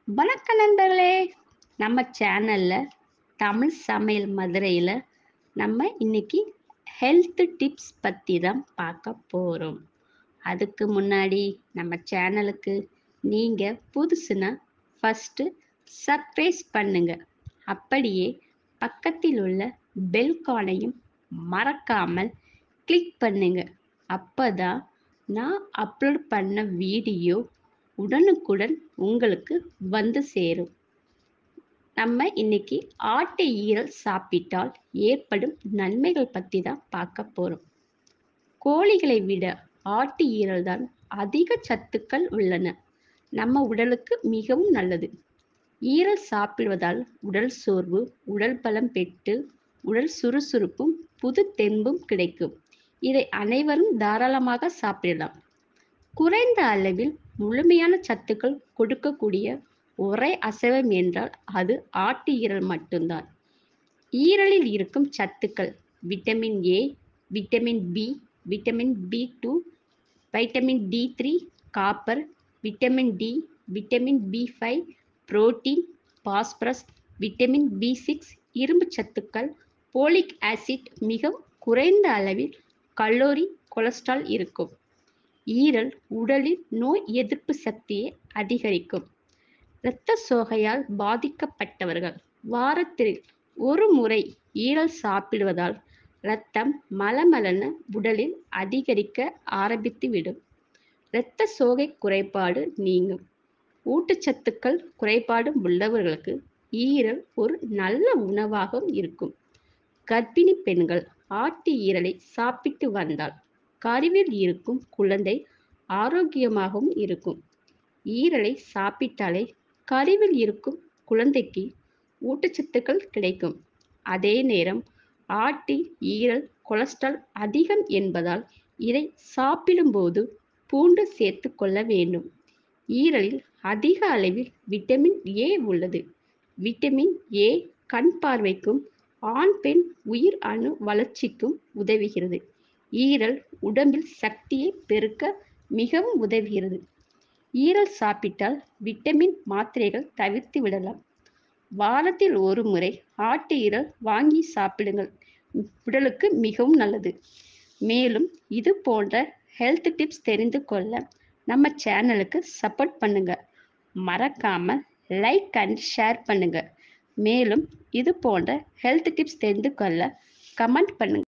வணக்கம் நண்பர்களே நம்ம சேனல்ல தமிழ் சமையல் மதுரையில் நம்ம இன்னைக்கு ஹெல்த் டிப்ஸ் பற்றி தான் பார்க்க போகிறோம் அதுக்கு முன்னாடி நம்ம சேனலுக்கு நீங்கள் புதுசுனா ஃபஸ்ட்டு சப்ஸ்கிரைப் பண்ணுங்க அப்படியே பக்கத்தில் உள்ள பெல்கானையும் மறக்காமல் கிளிக் பண்ணுங்க அப்பதான் நான் அப்லோட் பண்ண வீடியோ உடனுக்குடன் உங்களுக்கு வந்து சேரும் நம்ம இன்னைக்கு ஆட்டு ஈரல் சாப்பிட்டால் ஏற்படும் நன்மைகள் பற்றி தான் பார்க்க போகிறோம் கோழிகளை விட ஆட்டு ஈரல் தான் அதிக சத்துக்கள் உள்ளன நம்ம உடலுக்கு மிகவும் நல்லது ஈரல் சாப்பிடுவதால் உடல் சோர்வு உடல் பலம் பெற்று உடல் சுறுசுறுப்பும் புது தெம்பும் கிடைக்கும் இதை அனைவரும் தாராளமாக சாப்பிடலாம் குறைந்த அளவில் முழுமையான சத்துக்கள் கொடுக்கக்கூடிய ஒரே அசைவம் என்றால் அது ஆட்டு ஈரல் மட்டும்தான் ஈரலில் இருக்கும் சத்துக்கள் vitamin A vitamin B vitamin B two vitamin D three copper vitamin D vitamin B five protein phosphorus vitamin B six இரும்பு சத்துக்கள் போலிக் ஆசிட் மிக குறைந்த அளவில் கலோரி கொலஸ்ட்ரால் இருக்கும் ஈரல் உடலில் நோய் எதிர்ப்பு சக்தியை அதிகரிக்கும் இரத்த சோகையால் பாதிக்கப்பட்டவர்கள் வாரத்தில் ஒரு முறை ஈரல் சாப்பிடுவதால் இரத்தம் மலமலன உடலில் அதிகரிக்க ஆரம்பித்துவிடும் இரத்த சோகை குறைபாடு நீங்கும் ஊட்டச்சத்துக்கள் குறைபாடு உள்ளவர்களுக்கு ஈரல் ஒரு நல்ல உணவாகவும் இருக்கும் கர்ப்பிணி பெண்கள் ஆட்டு ஈரலை சாப்பிட்டு வந்தால் கருவில் இருக்கும் குழந்தை ஆரோக்கியமாகவும் இருக்கும் ஈரலை சாப்பிட்டாலே கருவில் இருக்கும் குழந்தைக்கு ஊட்டச்சத்துக்கள் கிடைக்கும் அதே நேரம் ஆட்டில் ஈரல் கொலஸ்ட்ரால் அதிகம் என்பதால் இதை சாப்பிடும்போது பூண்டு சேர்த்து கொள்ள வேண்டும் ஈரலில் அதிக அளவில் விட்டமின் ஏ உள்ளது விட்டமின் ஏ கண் பார்வைக்கும் ஆண் பெண் உயிர் அணு வளர்ச்சிக்கும் உதவுகிறது ஈரல் உடம்பில் சக்தியை பெருக்க மிகவும் உதவுகிறது ஈரல் சாப்பிட்டால் விட்டமின் மாத்திரைகள் தவிர்த்து விடலாம் வாரத்தில் ஒரு முறை ஆட்டு ஈரல் வாங்கி சாப்பிடுங்கள் உடலுக்கு மிகவும் நல்லது மேலும் இது போன்ற ஹெல்த் டிப்ஸ் தெரிந்து கொள்ள நம்ம சேனலுக்கு சப்போர்ட் பண்ணுங்க மறக்காம லைக் அண்ட் ஷேர் பண்ணுங்க மேலும் இது போன்ற ஹெல்த் டிப்ஸ் தெரிந்து கொள்ள கமெண்ட் பண்ணுங்க